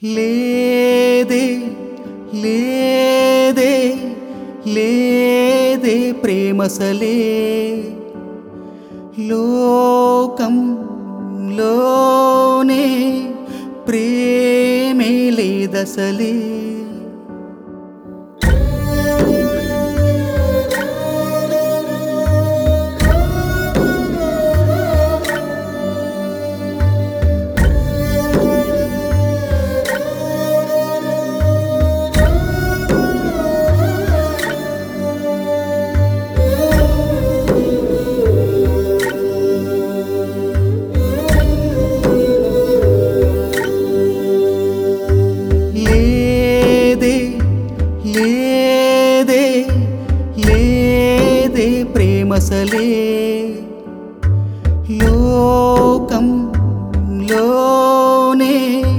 లేదే లేదే లేదే ప్రేమసలే లోకంలోనే ప్రేమే లేదసలే లేదే లేదే లేదే ప్రేమసలే లోకంలోనే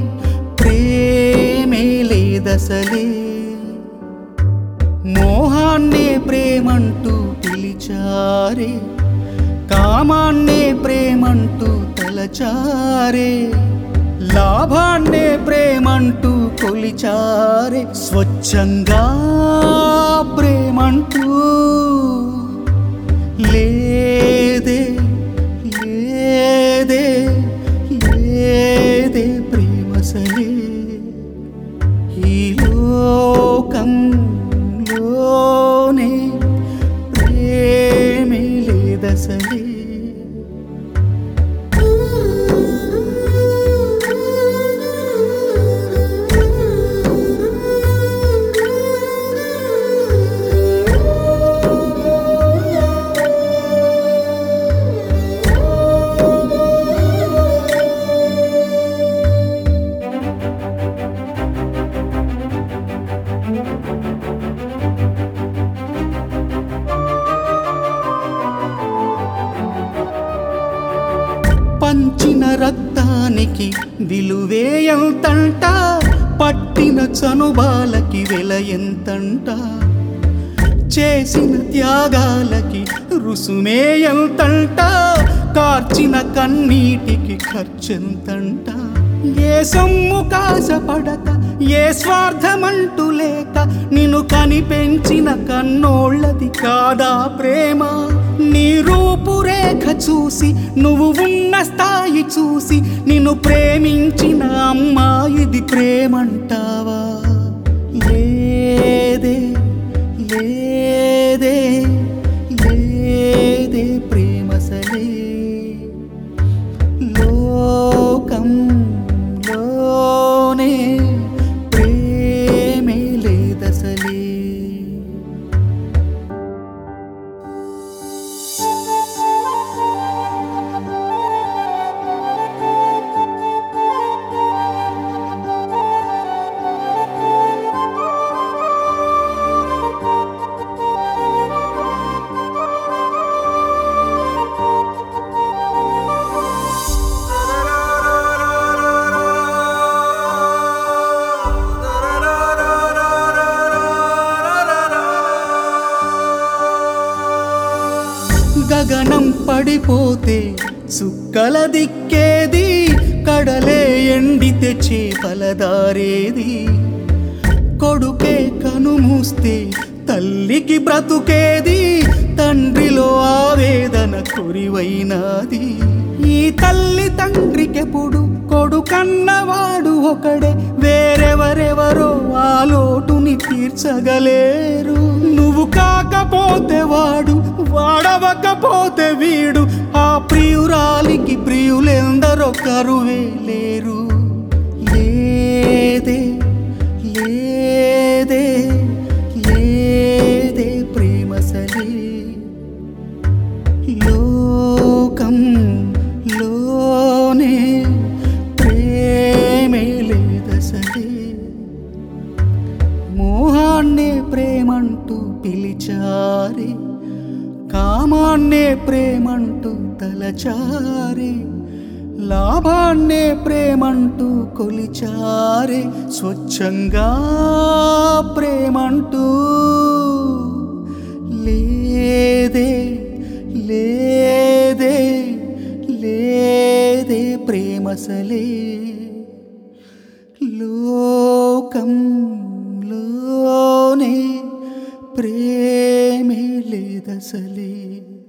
ప్రేమే లేదసలే మోహాన్నే ప్రేమంటూ పిలిచారే కామాన్నే ప్రేమంటూ తలచారే లాభాన్నే ప్రేమంటూ కొలిచారే స్వచ్ఛంగా ప్రేమంటూ లేదే లేదే లేదే ప్రేమసలే ఈ లోకంలోనే ప్రేమే లేదసలే పంచిన రక్తానికి విలువే ఎంతంట పట్టిన చనుబాలకి వెల ఎంతంట చేసిన త్యాగాలకి రుసుమే ఎంతంట కార్చిన కన్నీటికి ఖర్చెంతంట ఏ సొమ్ము కాసపడక ఏ స్వార్థమంటూ లేక నిన్ను కనిపెంచిన కన్నోళ్ళది కాదా ప్రేమ నీ రూపురేఖ చూసి నువ్వు ఉన్న స్థాయి చూసి నిన్ను ప్రేమించిన అమ్మాయిది ప్రేమంటావా లేదే లేదే లేదే ప్రేమసలే లోకంలోనే ప్రేమే లేదసలే గగనం పడిపోతే సుక్కల దిక్కేది కడలే ఎండితే చేపలదారేది కొడుకే కనుమూస్తే తల్లికి బ్రతుకేది తండ్రిలో ఆవేదన కొరివైనాది ఈ తల్లి తండ్రికెప్పుడు కొడుకన్నవాడు ఒకడే వేరెవరెవరో ఆ లోటుని తీర్చగలేరు నువ్వు కాకపోతే వాడు వాడవకపోతే వీడు ఆ ప్రియురాలికి ప్రియులెందరో కరువే లేరు లేదే లేదే లేదే ప్రేమసలే లోకంలోనే ప్రేమే లేదసలే మోహాన్నే ప్రేమంటూ పిలిచారే కామాన్నే ప్రేమంటూ తలచారే లాభాన్నే ప్రేమంటూ కొలిచారే స్వచ్ఛంగా ప్రేమంటూ లేదే లేదే లేదే ప్రేమసలే లో లోకంలోనే ప్రేమే లేదసలే